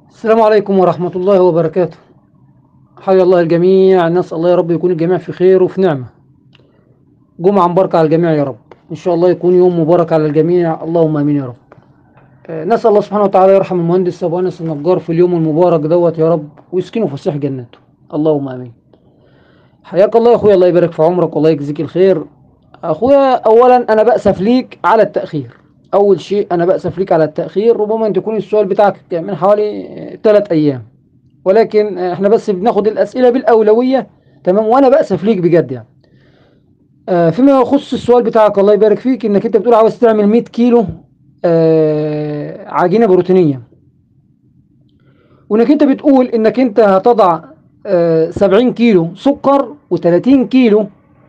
السلام عليكم ورحمة الله وبركاته حيا الله الجميع نسأل الله يا رب يكون الجميع في خير وفي نعمة جمعة مباركة على الجميع يا رب إن شاء الله يكون يوم مبارك على الجميع اللهم آمين يا رب آه، نسأل الله سبحانه وتعالى يرحم المهندس أبو أنس النجار في اليوم المبارك دوت يا رب ويسكنه فسيح جناته اللهم آمين حياك الله يا أخويا الله يبارك في عمرك والله يجزيك الخير أخويا أولا أنا بأسف ليك على التأخير أول شيء أنا بأسف ليك على التأخير ربما أن تكون السؤال بتاعك من حوالي ثلاث أيام ولكن احنا بس بناخد الأسئلة بالأولوية تمام وأنا بأسف ليك بجد يعني آه، فيما يخص السؤال بتاعك الله يبارك فيك انك انت بتقول عاوز تعمل 100 كيلو آه، عجينة بروتينية وانك انت بتقول انك انت هتضع آه، 70 كيلو سكر و30 كيلو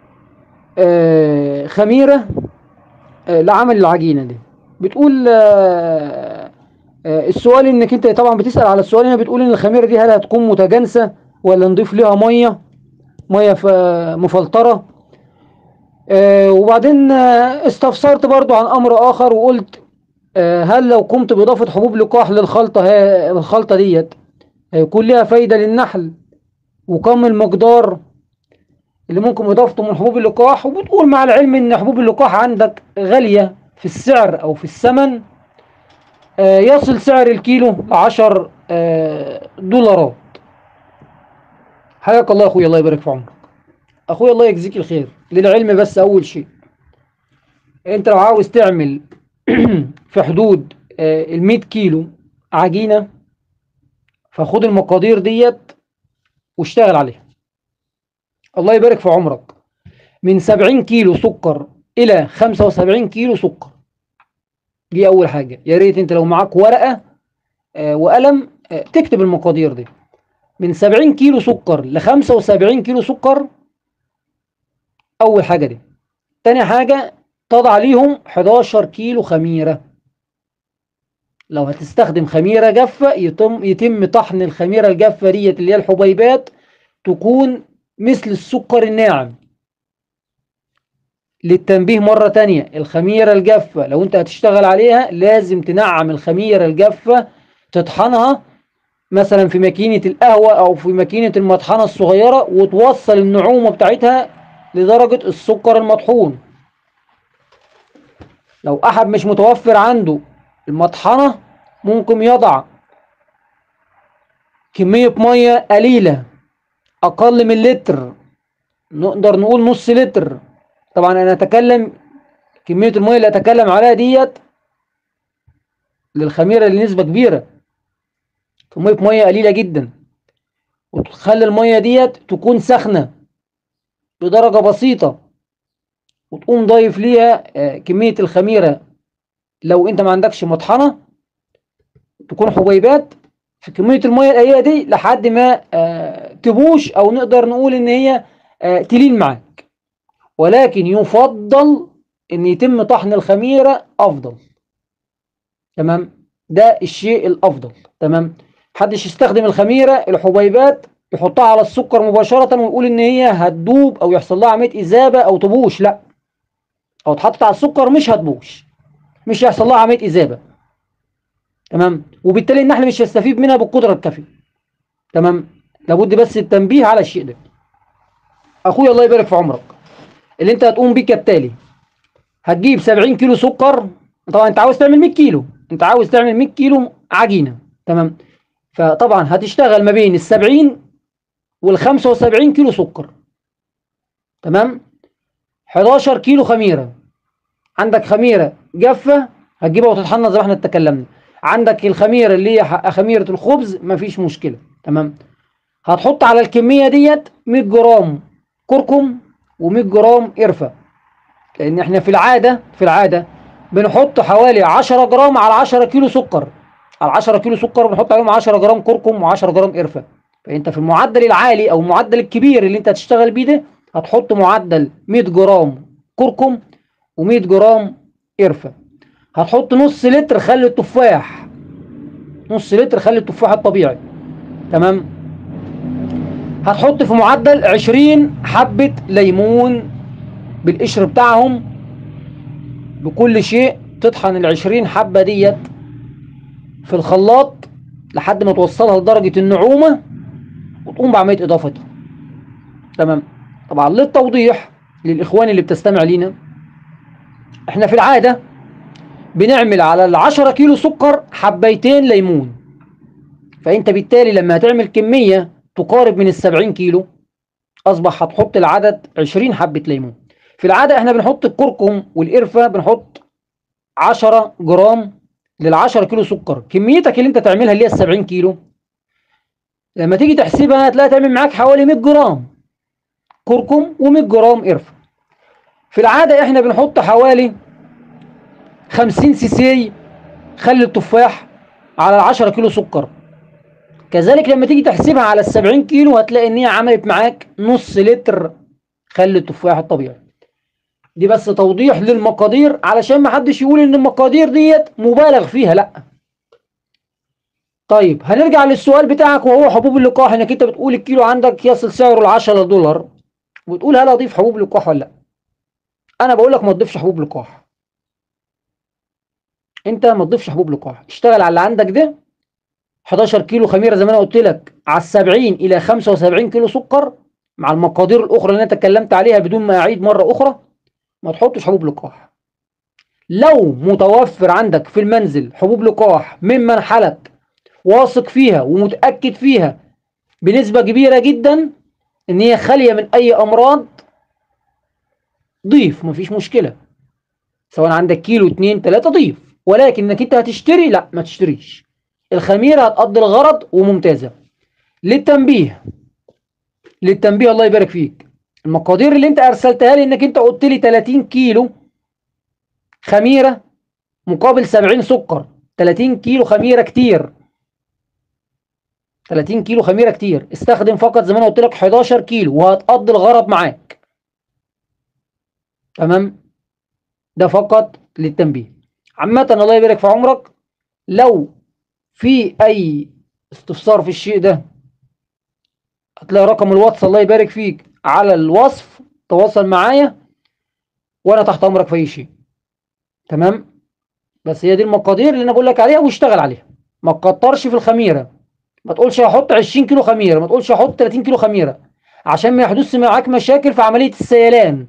آه، خميرة آه، لعمل العجينة دي بتقول آه، آه، السؤال انك انت طبعا بتسأل على السؤال هنا بتقول ان الخميرة دي هل هتكون متجانسة ولا نضيف لها مية مية ف- مفلترة آه، وبعدين آه، استفسرت برضو عن امر اخر وقلت آه، هل لو قمت باضافة حبوب لقاح للخلطة ها- الخلطة ديت هيكون لها فايدة للنحل وكم المقدار اللي ممكن اضافته من حبوب اللقاح وبتقول مع العلم ان حبوب اللقاح عندك غالية في السعر او في الثمن آه، يصل سعر الكيلو لعشر آه، دولارات حياك الله يا اخويا الله يبارك في عمرك اخويا الله يجزيك الخير للعلم بس اول شيء انت لو عاوز تعمل في حدود ال 100 كيلو عجينة فخد المقادير ديت واشتغل عليها الله يبارك في عمرك من 70 كيلو سكر الى 75 كيلو سكر دي اول حاجة يا ريت انت لو معاك ورقة آه، وقلم آه، تكتب المقادير دي من 70 كيلو سكر ل 75 كيلو سكر اول حاجة دي تاني حاجة تضع ليهم 11 كيلو خميرة لو هتستخدم خميرة جافة يتم يتم طحن الخميرة الجافة ديت اللي هي الحبيبات تكون مثل السكر الناعم للتنبيه مرة تانية الخميرة الجافة لو انت هتشتغل عليها لازم تنعم الخميرة الجافة تطحنها مثلا في ماكينة القهوة او في ماكينة المطحنة الصغيرة وتوصل النعومة بتاعتها لدرجة السكر المطحون لو احد مش متوفر عنده المطحنة ممكن يضع كمية مية قليلة اقل من لتر نقدر نقول نص لتر طبعا انا اتكلم كمية المية اللي اتكلم عليها ديت للخميرة لنسبة كبيرة كمية مية قليلة جدا وتخلي المية ديت تكون سخنة بدرجة بسيطة وتقوم ضايف ليها آه، كمية الخميرة لو انت ما عندكش مطحنة تكون حبيبات في كمية المية القليلة دي لحد ما آه، تبوش او نقدر نقول ان هي آه، تلين معاك ولكن يفضل ان يتم طحن الخميرة افضل تمام ده الشيء الافضل تمام محدش يستخدم الخميرة الحبيبات يحطها على السكر مباشرة ويقول ان هي هتدوب او يحصل لها عملية اذابة او تبوش لا او اتحطت على السكر مش هتبوش مش هيحصل لها عملية اذابة تمام وبالتالي النحل مش هيستفيد منها بالقدرة الكافية تمام لابد بس التنبيه على الشيء ده اخويا الله يبارك في عمرك اللي انت هتقوم بيه كالتالي هتجيب 70 كيلو سكر طبعا انت عاوز تعمل 100 كيلو انت عاوز تعمل 100 كيلو عجينة تمام فطبعا هتشتغل ما بين ال 70 وال 75 كيلو سكر تمام 11 كيلو خميرة عندك خميرة جافة هتجيبها وتطحنها زي ما احنا اتكلمنا عندك الخميرة اللي هي ح- خميرة الخبز مفيش مشكلة تمام هتحط على الكمية ديت 100 جرام كركم و100 جرام قرفة لان احنا في العادة في العادة بنحط حوالي 10 جرام على 10 كيلو سكر على 10 كيلو سكر بنحط عليهم 10 جرام كركم و10 جرام قرفة فانت في المعدل العالي او المعدل الكبير اللي انت هتشتغل بيه ده هتحط معدل 100 جرام كركم و100 جرام قرفة هتحط نص لتر خل التفاح نص لتر خل التفاح الطبيعي تمام هتحط في معدل 20 حبة ليمون بالقشر بتاعهم بكل شيء تطحن ال 20 حبة ديت في الخلاط لحد ما توصلها لدرجة النعومة وتقوم بعملية إضافتها تمام طبعا للتوضيح للإخوان اللي بتستمع لينا احنا في العادة بنعمل على العشرة كيلو سكر حبيتين ليمون فانت بالتالي لما هتعمل كمية تقارب من السبعين كيلو اصبح هتحط العدد عشرين حبة ليمون في العادة احنا بنحط الكركم والقرفة بنحط عشرة جرام للعشرة كيلو سكر كميتك اللي انت تعملها اللي هي السبعين كيلو لما تيجي تحسبها هتلاقي تعمل معاك حوالي 100 جرام كركم و100 جرام قرفة في العادة احنا بنحط حوالي 50 سي سي خل التفاح على ال 10 كيلو سكر كذلك لما تيجي تحسبها على ال 70 كيلو هتلاقي ان هي عملت معاك نص لتر خل التفاح الطبيعي دي بس توضيح للمقادير علشان ما حدش يقول ان المقادير ديت مبالغ فيها لا طيب هنرجع للسؤال بتاعك وهو حبوب اللقاح انك انت بتقول الكيلو عندك يصل سعره ل 10 دولار وتقول هل اضيف حبوب لقاح ولا لا انا بقول لك ما تضيفش حبوب لقاح انت ما تضيفش حبوب لقاح اشتغل على اللي عندك ده 11 كيلو خميره زي ما انا قلت لك على ال 70 الى 75 كيلو سكر مع المقادير الاخرى اللي انا اتكلمت عليها بدون ما اعيد مره اخرى ما تحطش حبوب لقاح لو متوفر عندك في المنزل حبوب لقاح ممن حلك واثق فيها ومتاكد فيها بنسبه كبيره جدا ان هي خاليه من اي امراض ضيف مفيش مشكله سواء عندك كيلو اتنين تلاته ضيف ولكن انك انت هتشتري لا ما تشتريش الخميره هتقضي الغرض وممتازه للتنبيه للتنبيه الله يبارك فيك المقادير اللي انت ارسلتها لي انك انت قلت لي 30 كيلو خميره مقابل 70 سكر 30 كيلو خميره كتير 30 كيلو خميره كتير استخدم فقط زي ما انا قلت لك 11 كيلو وهتقضي الغرض معاك تمام ده فقط للتنبيه عامة الله يبارك في عمرك لو في اي استفسار في الشيء ده هتلاقي رقم الواتس الله يبارك فيك على الوصف تواصل معايا وانا تحت امرك في اي شيء تمام بس هي دي المقادير اللي انا بقول لك عليها واشتغل عليها ما تكترش في الخميره ما تقولش هحط 20 كيلو خميره ما تقولش هحط 30 كيلو خميره عشان ما يحدث معاك مشاكل في عمليه السيلان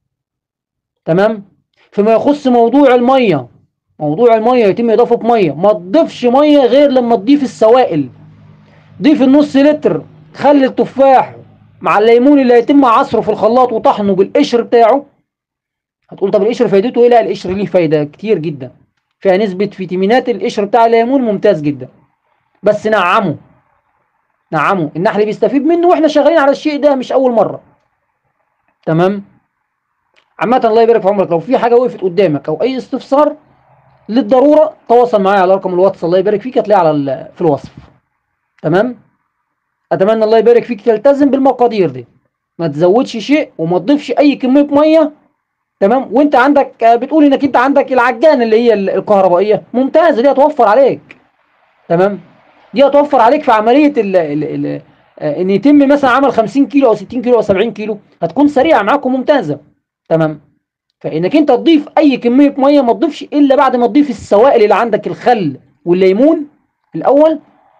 تمام فيما يخص موضوع الميه موضوع الميه يتم اضافه ميه ما تضيفش ميه غير لما تضيف السوائل ضيف النص لتر خل التفاح مع الليمون اللي هيتم عصره في الخلاط وطحنه بالقشر بتاعه هتقول طب القشر فايدته ايه لا القشر ليه فايده كتير جدا فيها نسبه فيتامينات القشر بتاع الليمون ممتاز جدا بس نعمه نعمه النحل بيستفيد منه واحنا شغالين على الشيء ده مش اول مره تمام عامه الله يبارك في عمرك لو في حاجه وقفت قدامك او اي استفسار للضروره تواصل معايا على رقم الواتس الله يبارك فيك هتلاقيه على ال- في الوصف تمام اتمنى الله يبارك فيك تلتزم بالمقادير دي ما تزودش شيء وما تضيفش اي كميه ميه تمام وانت عندك آه، بتقول انك انت عندك العجان اللي هي ال- الكهربائيه ممتازه دي هتوفر عليك تمام دي هتوفر عليك في عمليه ال ال ال آه، ان يتم مثلا عمل 50 كيلو او 60 كيلو او 70 كيلو هتكون سريعه معاك وممتازه تمام فانك انت تضيف اي كميه ميه ما تضيفش الا بعد ما تضيف السوائل اللي عندك الخل والليمون الاول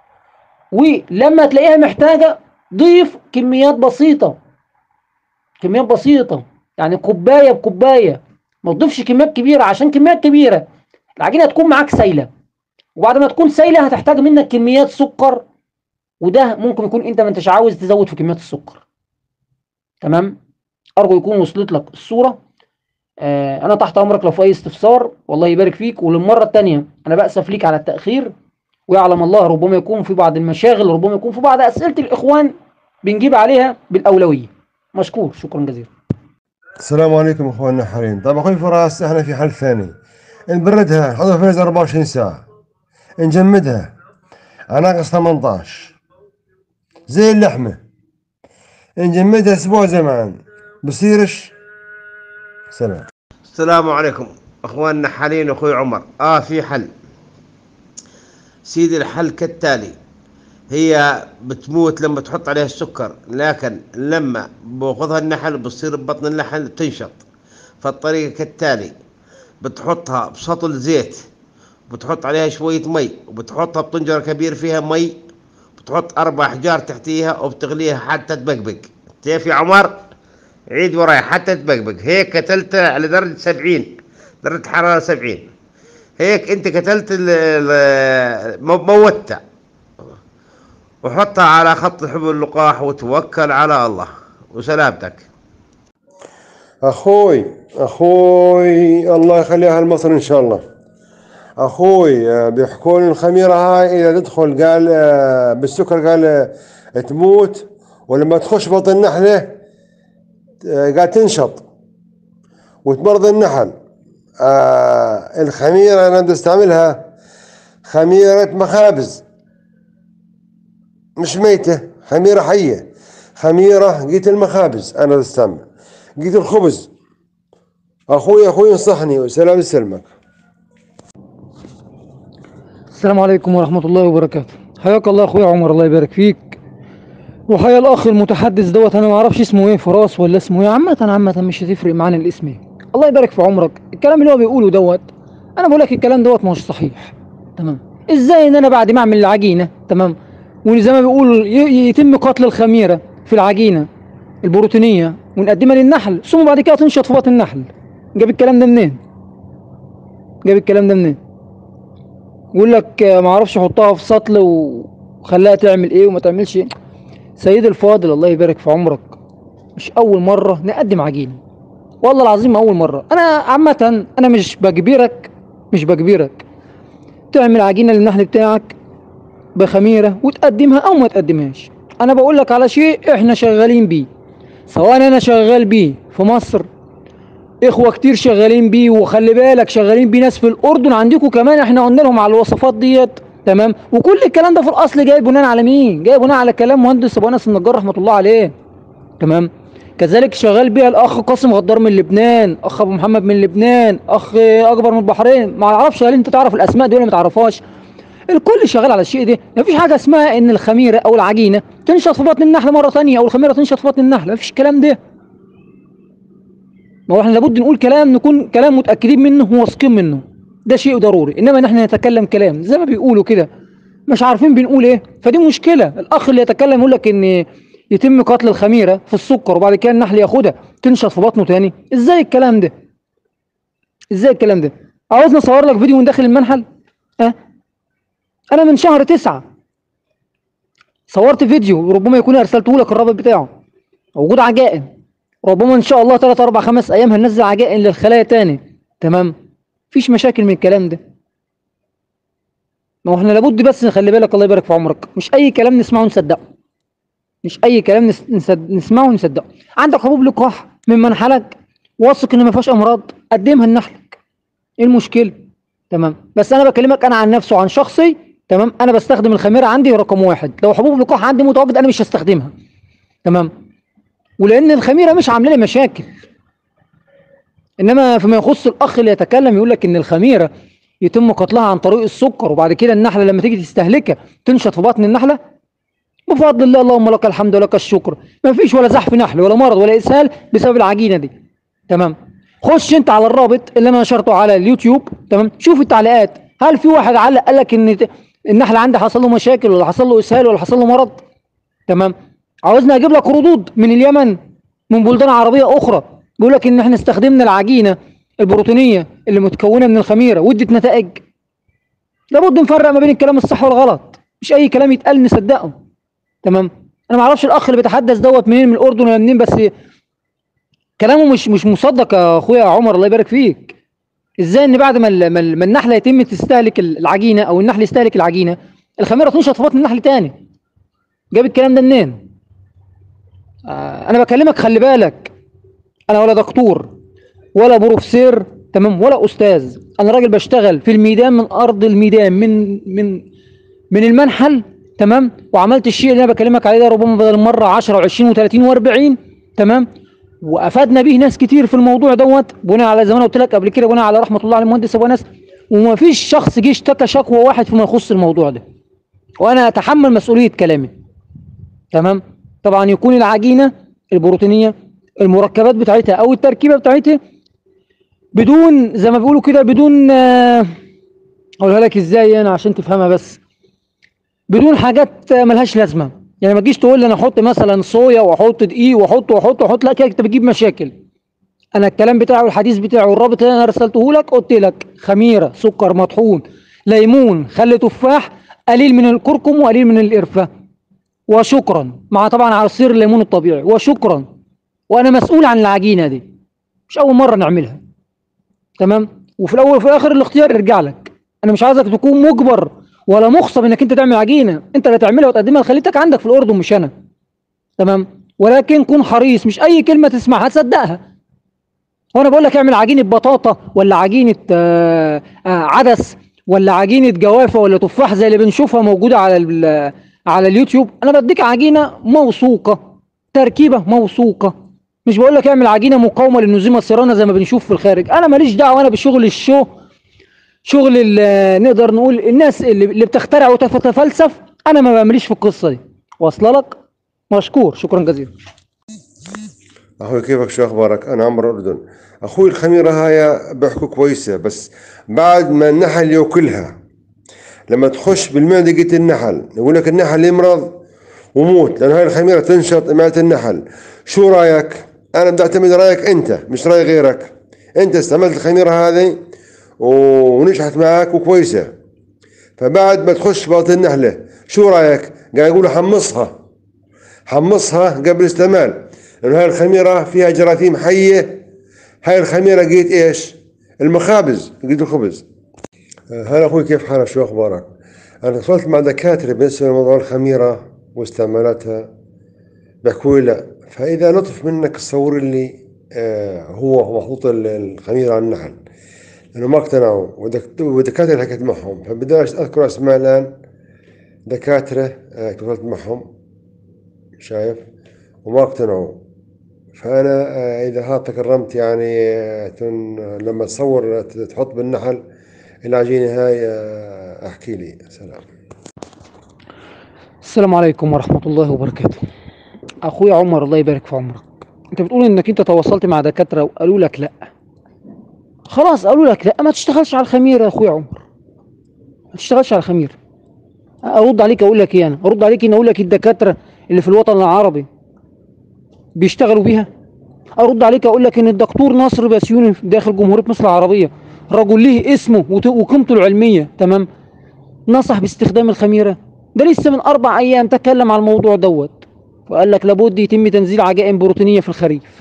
ولما تلاقيها محتاجه ضيف كميات بسيطه كميات بسيطه يعني كوبايه بكوبايه ما تضيفش كميات كبيره عشان كميات كبيره العجينه هتكون معاك سايله وبعد ما تكون سايله هتحتاج منك كميات سكر وده ممكن يكون انت ما انتش عاوز تزود في كميات السكر تمام ارجو يكون وصلت لك الصوره آه انا تحت امرك لو في اي استفسار والله يبارك فيك وللمره الثانيه انا باسف ليك على التاخير ويعلم الله ربما يكون في بعض المشاغل ربما يكون في بعض اسئله الاخوان بنجيب عليها بالاولويه مشكور شكرا جزيلا السلام عليكم اخواننا الحريم طبعا اخوي فراس احنا في حل ثاني نبردها نحطها في 24 ساعة نجمدها على ناقص 18 زي اللحمة نجمدها اسبوع زمان بصيرش سلام السلام عليكم اخواننا حالين اخوي عمر اه في حل سيدي الحل كالتالي هي بتموت لما تحط عليها السكر لكن لما باخذها النحل بتصير ببطن النحل تنشط فالطريقة كالتالي بتحطها بسطل زيت بتحط عليها شوية مي وبتحطها بطنجرة كبير فيها مي بتحط أربع أحجار تحتيها وبتغليها حتى تبقبق كيف يا عمر؟ عيد وراي حتى تبقبق هيك كتلتها على درجة سبعين درجة حرارة سبعين هيك انت كتلت ال- ال- مو- موتها وحطها على خط حبل اللقاح وتوكل على الله وسلامتك اخوي اخوي الله يخليها لمصر ان شاء الله اخوي آه، بيحكوا لي الخميره هاي اذا تدخل قال آه، بالسكر قال آه، تموت ولما تخش بطن النحله آه، قال تنشط وتمرض النحل آه الخميره انا بدي استعملها خميره مخابز مش ميته خميره حيه خميره قيت المخابز انا بدي استعمل قيت الخبز اخوي اخوي انصحني وسلام يسلمك السلام عليكم ورحمة الله وبركاته حياك الله اخويا عمر الله يبارك فيك وحيا الاخ المتحدث دوت انا ما اعرفش اسمه ايه فراس ولا اسمه ايه عامة عامة مش هتفرق معانا الاسم ايه الله يبارك في عمرك الكلام اللي هو بيقوله دوت انا بقول لك الكلام دوت مش صحيح تمام ازاي ان انا بعد ما اعمل العجينة تمام وزي ما بيقولوا ي- يتم قتل الخميرة في العجينة البروتينية ونقدمها للنحل ثم بعد كده تنشط في بطن النحل جاب الكلام ده منين جاب الكلام ده منين يقول لك آه، ما اعرفش احطها في سطل وخليها تعمل ايه وما تعملش ايه سيد الفاضل الله يبارك في عمرك مش اول مره نقدم عجينه والله العظيم ما اول مره انا عامه انا مش بجبرك مش بجبرك تعمل عجينه للنحل بتاعك بخميره وتقدمها او ما تقدمهاش انا بقول لك على شيء احنا شغالين بيه سواء انا شغال بيه في مصر اخوه كتير شغالين بيه وخلي بالك شغالين بيه ناس في الاردن عندكم كمان احنا قلنا لهم على الوصفات ديت تمام وكل الكلام ده في الاصل جاي بناء على مين جاي بناء على كلام مهندس ابو انس النجار رحمه الله عليه تمام كذلك شغال بيها الاخ قاسم غدار من لبنان اخ ابو محمد من لبنان اخ اكبر من البحرين ما اعرفش هل انت تعرف الاسماء دي ولا ما تعرفهاش الكل شغال على الشيء ده مفيش حاجه اسمها ان الخميره او العجينه تنشط في بطن النحله مره ثانيه او الخميره تنشط في بطن النحله مفيش الكلام ده ما هو احنا لابد نقول كلام نكون كلام متاكدين منه وواثقين منه ده شيء ضروري انما ان احنا نتكلم كلام زي ما بيقولوا كده مش عارفين بنقول ايه فدي مشكله الاخ اللي يتكلم يقول لك ان يتم قتل الخميره في السكر وبعد كده النحل ياخدها تنشط في بطنه تاني ازاي الكلام ده ازاي الكلام ده عاوزني اصور لك فيديو من داخل المنحل ها انا من شهر تسعة صورت فيديو ربما يكون ارسلته لك الرابط بتاعه موجود عجائن ربما ان شاء الله 3 4 5 ايام هننزل عجائن للخلايا تاني تمام مفيش مشاكل من الكلام ده ما هو احنا لابد بس نخلي بالك الله يبارك في عمرك مش اي كلام نسمعه نصدقه مش اي كلام نس... نسد... نسمعه ونصدقه عندك حبوب لقاح من منحلك واثق ان ما فيهاش امراض قدمها لنحلك ايه المشكله تمام بس انا بكلمك انا عن نفسي وعن شخصي تمام انا بستخدم الخميره عندي رقم واحد لو حبوب لقاح عندي متواجد انا مش هستخدمها تمام ولان الخميره مش عامله لي مشاكل انما فيما يخص الاخ اللي يتكلم يقول لك ان الخميره يتم قتلها عن طريق السكر وبعد كده النحله لما تيجي تستهلكها تنشط في بطن النحله بفضل الله اللهم لك الحمد ولك الشكر ما فيش ولا زحف نحل ولا مرض ولا اسهال بسبب العجينه دي تمام خش انت على الرابط اللي انا نشرته على اليوتيوب تمام شوف التعليقات هل في واحد علق قال لك ان ت- النحل عندي حصل له مشاكل ولا حصل له اسهال ولا حصل له مرض تمام عاوزني اجيب لك ردود من اليمن من بلدان عربيه اخرى بيقول لك ان احنا استخدمنا العجينه البروتينيه اللي متكونه من الخميره وادت نتائج لابد نفرق ما بين الكلام الصح والغلط مش اي كلام يتقال نصدقه تمام انا ما اعرفش الاخ اللي بيتحدث دوت منين من الاردن ولا منين بس كلامه مش مش مصدق يا اخويا عمر الله يبارك فيك ازاي ان بعد ما ال- ما ال- ما النحله يتم تستهلك العجينه او النحل يستهلك العجينه الخميره تنشط في بطن النحل تاني جاب الكلام ده منين آه انا بكلمك خلي بالك انا ولا دكتور ولا بروفيسور تمام ولا استاذ انا راجل بشتغل في الميدان من ارض الميدان من من من المنحل تمام وعملت الشيء اللي انا بكلمك عليه ده ربما بدل مره 10 و20 و30 و40 تمام وافادنا به ناس كتير في الموضوع دوت بناء على زي ما انا قلت لك قبل كده بناء على رحمه الله على المهندس ابو انس وما فيش شخص جه اشتكى شكوى واحد فيما يخص الموضوع ده وانا اتحمل مسؤوليه كلامي تمام طبعا يكون العجينه البروتينيه المركبات بتاعتها او التركيبه بتاعتها بدون زي ما بيقولوا كده بدون آه، اقولها لك ازاي انا عشان تفهمها بس بدون حاجات ملهاش لازمه يعني ما تجيش تقول لي انا احط مثلا صويا واحط دقيق واحط واحط واحط لا كده انت بتجيب مشاكل انا الكلام بتاعه والحديث بتاعه والرابط اللي انا رسلته لك قلت لك خميره سكر مطحون ليمون خل تفاح قليل من الكركم وقليل من القرفه وشكرا مع طبعا عصير الليمون الطبيعي وشكرا وانا مسؤول عن العجينه دي مش اول مره نعملها تمام وفي الاول وفي الاخر الاختيار يرجع لك انا مش عايزك تكون مجبر ولا مغصب انك انت تعمل عجينه انت اللي تعملها وتقدمها لخليتك عندك في الاردن مش انا تمام ولكن كن حريص مش اي كلمه تسمعها تصدقها وانا بقول لك اعمل عجينه بطاطا ولا عجينه آه آه عدس ولا عجينه جوافه ولا تفاح زي اللي بنشوفها موجوده على ال- على اليوتيوب انا بديك عجينه موثوقه تركيبه موثوقه مش بقول لك اعمل عجينه مقاومه للنزيمه السيرانه زي ما بنشوف في الخارج انا ماليش دعوه انا بشغل الشو شغل ال- نقدر نقول الناس اللي, اللي بتخترع وتتفلسف انا ما بعمليش في القصه دي واصله لك مشكور شكرا جزيلا اخوي كيفك شو اخبارك انا عمر الاردن اخوي الخميره هاي بيحكوا كويسه بس بعد ما النحل ياكلها لما تخش بالمعدة النحل يقول لك النحل يمرض وموت لان هاي الخميره تنشط معده النحل شو رايك انا بدي اعتمد رايك انت مش راي غيرك انت استعملت الخميره هذه ونجحت معك وكويسه فبعد ما تخش بطن النحله شو رايك قاعد يقولوا حمصها حمصها قبل الاستعمال لانه هاي الخميره فيها جراثيم حيه هاي الخميره قيت ايش المخابز قيت الخبز آه، هلا اخوي كيف حالك شو اخبارك انا اتصلت مع دكاتره بالنسبه لموضوع الخميره واستعمالاتها بحكوا لي لا فاذا لطف منك تصور لي آه هو محطوط ال- الخميره على النحل لانه ما اقتنعوا ودك- والدكاتره اللي حكيت معهم فبداش اذكر اسماء الان دكاتره آه، اتصلت معهم شايف وما اقتنعوا فانا آه، اذا ها تكرمت يعني آه، تن لما تصور ت- تحط بالنحل العجينه هاي آه، احكي لي سلام السلام عليكم ورحمة الله وبركاته أخويا عمر الله يبارك في عمرك أنت بتقول إنك أنت تواصلت مع دكاترة وقالوا لك لأ خلاص قالوا لك لأ ما تشتغلش على الخميرة يا أخويا عمر ما تشتغلش على الخميرة أرد عليك أقول لك إيه أنا أرد عليك إن أقول لك الدكاترة اللي في الوطن العربي بيشتغلوا بيها أرد عليك أقول لك إن الدكتور ناصر بسيوني داخل جمهورية مصر العربية رجل ليه اسمه وت- وقيمته العلمية تمام نصح باستخدام الخميرة ده لسه من أربع أيام تكلم عن الموضوع دوت وقال لك لابد يتم تنزيل عجائن بروتينية في الخريف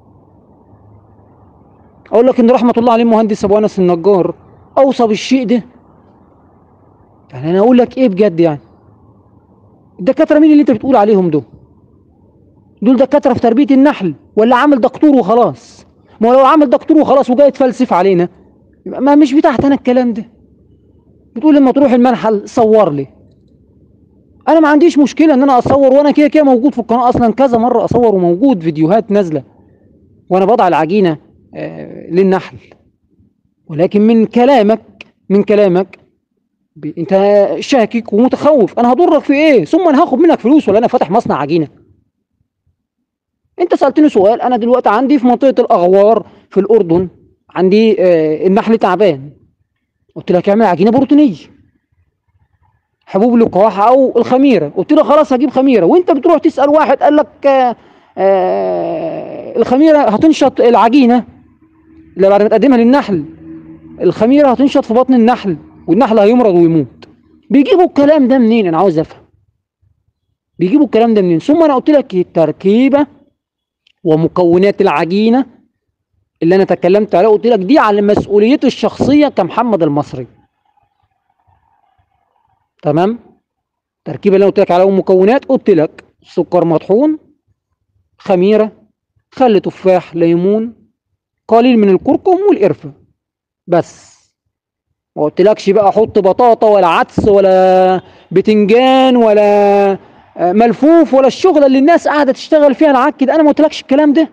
أقول لك إن رحمة الله عليه المهندس أبو أنس النجار أوصى بالشيء ده يعني أنا أقول لك إيه بجد يعني الدكاترة مين اللي أنت بتقول عليهم دول دول دكاترة في تربية النحل ولا عامل دكتور وخلاص ما هو لو عامل دكتور وخلاص وجاي يتفلسف علينا يبقى ما مش بتاعت أنا الكلام ده بتقول لما تروح المنحل صور لي انا ما عنديش مشكله ان انا اصور وانا كده كده موجود في القناه اصلا كذا مره اصور وموجود فيديوهات نازله وانا بضع العجينه آه، للنحل ولكن من كلامك من كلامك ب... انت شاكك ومتخوف انا هضرك في ايه ثم انا هاخد منك فلوس ولا انا فاتح مصنع عجينه انت سالتني سؤال انا دلوقتي عندي في منطقه الاغوار في الاردن عندي آه، النحل تعبان قلت لك اعمل عجينه بروتينيه حبوب اللقاح او الخميره قلت له خلاص هجيب خميره وانت بتروح تسال واحد قال لك آه آه الخميره هتنشط العجينه اللي بعد ما تقدمها للنحل الخميره هتنشط في بطن النحل والنحل هيمرض ويموت بيجيبوا الكلام ده منين انا عاوز افهم بيجيبوا الكلام ده منين ثم انا قلت لك التركيبه ومكونات العجينه اللي انا تكلمت عليها قلت لك دي على مسؤوليتي الشخصيه كمحمد المصري تمام التركيبه اللي انا قلت لك عليها مكونات قلت لك سكر مطحون خميره خل تفاح ليمون قليل من الكركم والقرفه بس ما قلتلكش بقى حط بطاطا ولا عدس ولا بتنجان ولا آه، ملفوف ولا الشغله اللي الناس قاعده تشتغل فيها العك كده انا ما قلتلكش الكلام ده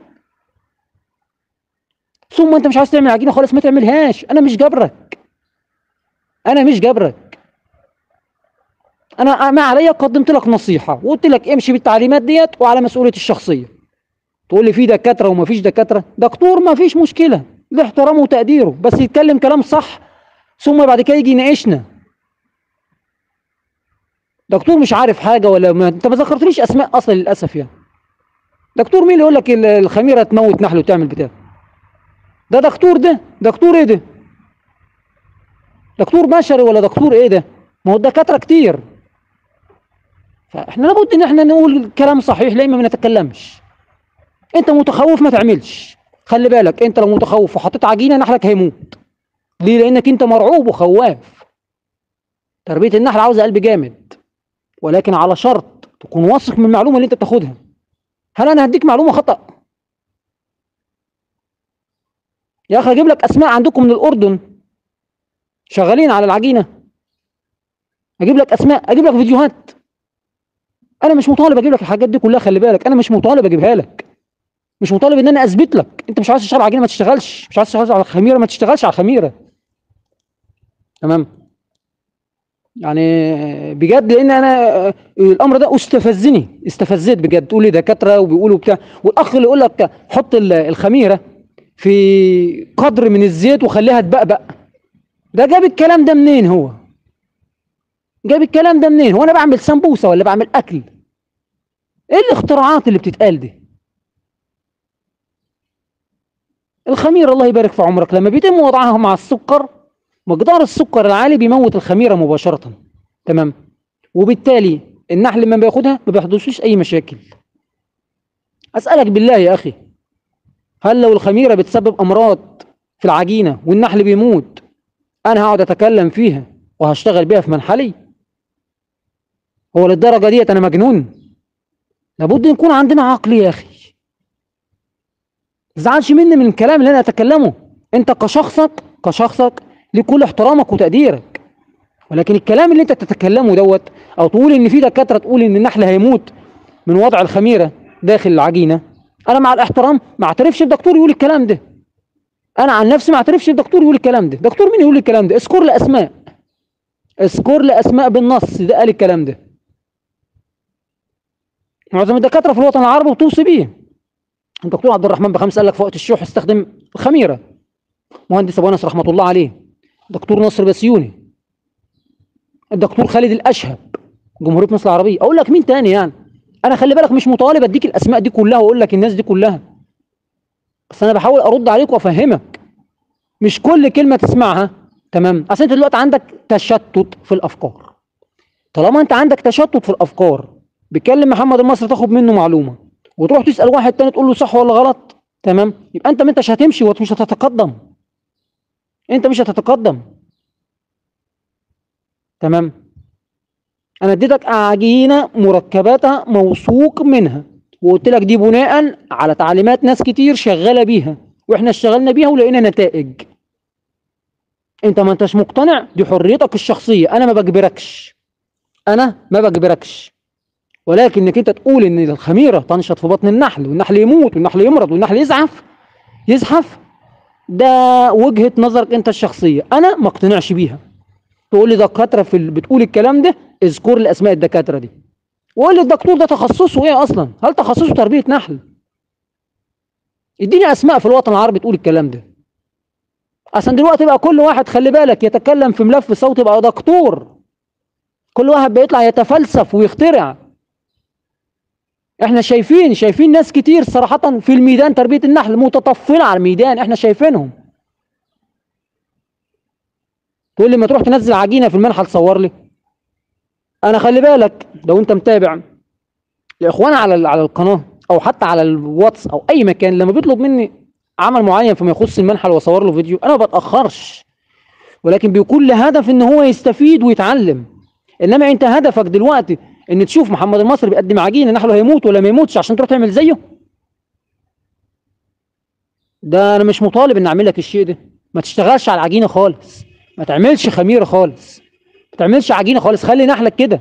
ثم انت مش عايز تعمل عجينه خالص ما تعملهاش انا مش جبرك انا مش جبرك انا ما عليا قدمت لك نصيحه وقلت لك امشي بالتعليمات ديت وعلى مسؤوليتي الشخصيه تقول لي في دكاتره وما فيش دكاتره دكتور ما فيش مشكله له احترامه وتقديره بس يتكلم كلام صح ثم بعد كده يجي يناقشنا دكتور مش عارف حاجه ولا ما انت ما ذكرتليش اسماء اصلا للاسف يعني دكتور مين اللي يقول لك ال- الخميره تموت نحل وتعمل بتاع ده دكتور ده دكتور ايه ده دكتور بشري ولا دكتور ايه ده ما هو الدكاتره كتير فاحنا لابد ان احنا نقول كلام صحيح لا اما ما نتكلمش انت متخوف ما تعملش خلي بالك انت لو متخوف وحطيت عجينه نحلك هيموت ليه لانك انت مرعوب وخواف تربيه النحل عاوزه قلب جامد ولكن على شرط تكون واثق من المعلومه اللي انت بتاخدها هل انا هديك معلومه خطا يا اخي اجيب لك اسماء عندكم من الاردن شغالين على العجينه اجيب لك اسماء اجيب لك فيديوهات انا مش مطالب اجيب لك الحاجات دي كلها خلي بالك انا مش مطالب اجيبها لك مش مطالب ان انا اثبت لك انت مش عايز تشتغل على عجينه ما تشتغلش مش عايز تشتغل على خميره ما تشتغلش على خميره تمام يعني بجد لان انا الامر ده استفزني استفزيت بجد تقول لي دكاتره وبيقولوا بتاع والاخ اللي يقول لك حط ال- الخميره في قدر من الزيت وخليها تبقبق ده جاب الكلام ده منين هو جاب الكلام ده منين هو انا بعمل سمبوسه ولا بعمل اكل ايه الاختراعات اللي بتتقال دي الخميره الله يبارك في عمرك لما بيتم وضعها مع السكر مقدار السكر العالي بيموت الخميره مباشره تمام وبالتالي النحل لما بياخدها ما بيحدثوش اي مشاكل اسالك بالله يا اخي هل لو الخميره بتسبب امراض في العجينه والنحل بيموت انا هقعد اتكلم فيها وهشتغل بيها في منحلي هو للدرجه ديت انا مجنون لابد يكون عندنا عقل يا اخي تزعلش مني من الكلام اللي انا اتكلمه انت كشخصك كشخصك لكل احترامك وتقديرك ولكن الكلام اللي انت تتكلمه دوت او تقول ان في دكاتره تقول ان النحل هيموت من وضع الخميره داخل العجينه انا مع الاحترام ما اعترفش الدكتور يقول الكلام ده انا عن نفسي ما اعترفش الدكتور يقول الكلام ده دكتور مين يقول الكلام ده اذكر لي اسماء اذكر لي اسماء بالنص ده قال الكلام ده معظم الدكاتره في الوطن العربي بتوصي بيه الدكتور عبد الرحمن بخمس قال لك في وقت الشح استخدم الخميره مهندس ابو انس رحمه الله عليه دكتور نصر بسيوني الدكتور خالد الاشهب جمهوريه مصر العربيه اقول لك مين تاني يعني انا خلي بالك مش مطالب اديك الاسماء دي كلها واقول لك الناس دي كلها بس انا بحاول ارد عليك وافهمك مش كل كلمه تسمعها تمام اصل انت دلوقتي عندك تشتت في الافكار طالما انت عندك تشتت في الافكار بيكلم محمد المصري تاخد منه معلومه وتروح تسال واحد تاني تقول له صح ولا غلط تمام يبقى انت ما انتش هتمشي ومش هتتقدم انت مش هتتقدم تمام انا اديتك عجينه مركباتها موثوق منها وقلت لك دي بناء على تعليمات ناس كتير شغاله بيها واحنا اشتغلنا بيها ولقينا نتائج انت ما انتش مقتنع دي حريتك الشخصيه انا ما بجبركش انا ما بجبركش ولكن انك انت تقول ان الخميره تنشط في بطن النحل والنحل يموت والنحل يمرض والنحل يزحف يزحف ده وجهه نظرك انت الشخصيه انا ما اقتنعش بيها تقول لي دكاتره في ال... بتقول الكلام ده اذكر لي اسماء الدكاتره دي وقول لي الدكتور ده تخصصه ايه اصلا هل تخصصه تربيه نحل اديني اسماء في الوطن العربي تقول الكلام ده عشان دلوقتي بقى كل واحد خلي بالك يتكلم في ملف صوتي بقى دكتور كل واحد بيطلع يتفلسف ويخترع احنا شايفين شايفين ناس كتير صراحة في الميدان تربية النحل متطفلة على الميدان احنا شايفينهم تقول لي ما تروح تنزل عجينة في المنحل تصور لي انا خلي بالك لو انت متابع الاخوان على ال- على القناة او حتى على الواتس او اي مكان لما بيطلب مني عمل معين فيما يخص المنحل واصور له فيديو انا ما بتاخرش ولكن بيكون له هدف ان هو يستفيد ويتعلم انما انت هدفك دلوقتي ان تشوف محمد المصري بيقدم عجينه نحله هيموت ولا ما يموتش عشان تروح تعمل زيه ده انا مش مطالب ان اعمل لك الشيء ده ما تشتغلش على العجينه خالص ما تعملش خميره خالص ما تعملش عجينه خالص خلي نحلك كده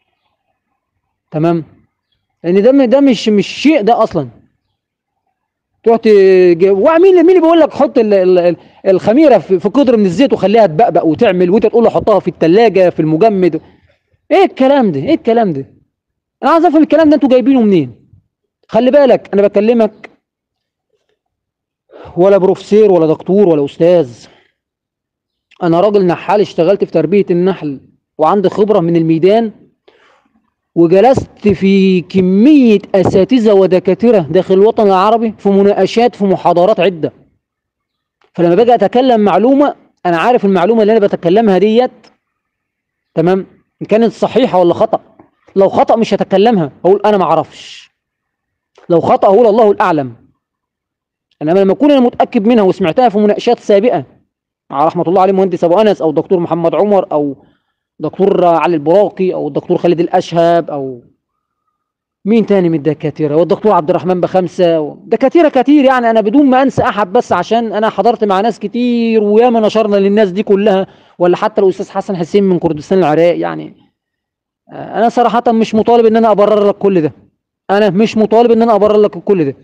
تمام لان ده م- ده مش مش شيء ده اصلا تروح تج- ومين مين اللي بيقول لك حط ال- ال- ال- الخميره في في قدر من الزيت وخليها تبقبق وتعمل وانت تقول له حطها في الثلاجه في المجمد ايه الكلام ده ايه الكلام ده انا عايز افهم الكلام ده انتوا جايبينه منين خلي بالك انا بكلمك ولا بروفيسور ولا دكتور ولا استاذ انا راجل نحال اشتغلت في تربية النحل وعندي خبرة من الميدان وجلست في كمية اساتذة ودكاترة داخل الوطن العربي في مناقشات في محاضرات عدة فلما باجي اتكلم معلومة انا عارف المعلومة اللي انا بتكلمها ديت تمام ان كانت صحيحة ولا خطأ لو خطأ مش هتكلمها اقول انا ما اعرفش لو خطأ اقول الله الاعلم انما لما اكون انا متاكد منها وسمعتها في مناقشات سابقه مع رحمه الله عليه مهندس ابو انس او دكتور محمد عمر او دكتور علي البراقي او الدكتور خالد الاشهب او مين تاني من الدكاتره والدكتور عبد الرحمن بخمسه دكاتره كتير يعني انا بدون ما انسى احد بس عشان انا حضرت مع ناس كتير وياما نشرنا للناس دي كلها ولا حتى الاستاذ حسن حسين من كردستان العراق يعني آه، انا صراحه مش مطالب ان انا ابرر لك كل ده انا مش مطالب ان انا ابرر لك كل ده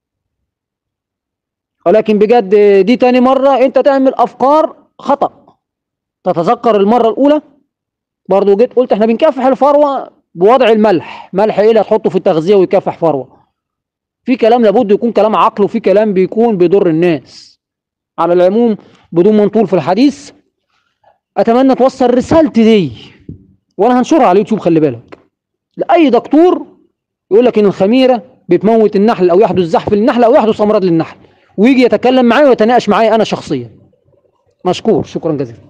ولكن بجد دي تاني مرة انت تعمل افكار خطأ تتذكر المرة الاولى برضو جيت قلت احنا بنكافح الفروة بوضع الملح ملح ايه اللي هتحطه في التغذية ويكافح فروة في كلام لابد يكون كلام عقل وفي كلام بيكون بيضر الناس على العموم بدون ما نطول في الحديث اتمنى توصل رسالتي دي وانا هنشرها على اليوتيوب خلي بالك لاي دكتور يقول لك ان الخميره بتموت النحل او يحدث زحف للنحل او يحدث امراض للنحل ويجي يتكلم معايا ويتناقش معايا انا شخصيا مشكور شكرا جزيلا